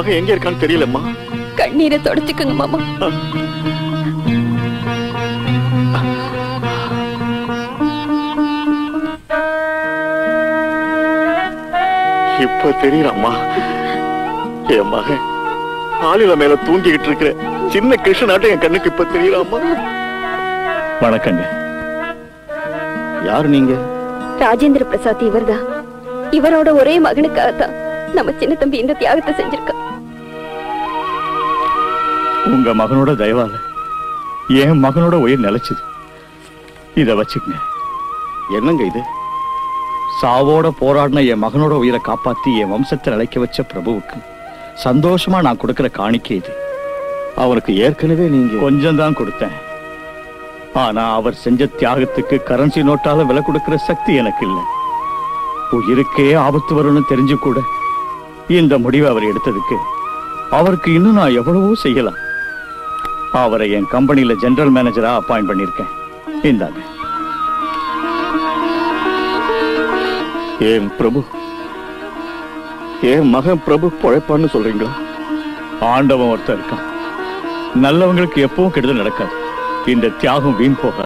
மகன் எங்க இருக்கான்னு தெரியலம்மா கண்ணீரை தொடச்சுக்குங்க மாமா இப்ப தெரியறாம்மா என் மகன் ஆளில மேல தூங்கிக்கிட்டு இருக்கிற சின்ன கிருஷ்ணனாட்டம் என் கண்ணுக்கு இப்ப தெரியறாம்மா வணக்கங்க யார் நீங்க ராஜேந்திர பிரசாத் இவர்தான் இவரோட ஒரே மகனுக்காகத்தான் நம்ம சின்ன தம்பி இந்த தியாகத்தை செஞ்சிருக்கா உங்க மகனோட தயவால என் மகனோட உயிர் நிலைச்சது இத வச்சுக்கங்க என்னங்க இது சாவோட போராடின என் மகனோட உயிரை காப்பாத்தி என் வம்சத்தை நிலைக்க வச்ச பிரபுவுக்கு சந்தோஷமா நான் கொடுக்கிற காணிக்கை இது அவனுக்கு ஏற்கனவே நீங்க கொஞ்சம் தான் கொடுத்தேன் ஆனா அவர் செஞ்ச தியாகத்துக்கு கரன்சி நோட்டால விலை கொடுக்கிற சக்தி எனக்கு இல்லை உயிருக்கே ஆபத்து வரும்னு தெரிஞ்சு கூட இந்த முடிவை அவர் எடுத்ததுக்கு அவருக்கு இன்னும் நான் எவ்வளவோ செய்யலாம் அவரை என் கம்பெனில ஜெனரல் மேனேஜரா அப்பாயிண்ட் பண்ணியிருக்கேன் இந்தாங்க ஏன் பிரபு ஏன் மகன் பிரபு பொழைப்பான்னு சொல்றீங்களா ஆண்டவன் ஒருத்தன் இருக்கான் நல்லவங்களுக்கு எப்பவும் கெடுதல் நடக்காது இந்த தியாகம் வீண் போகாது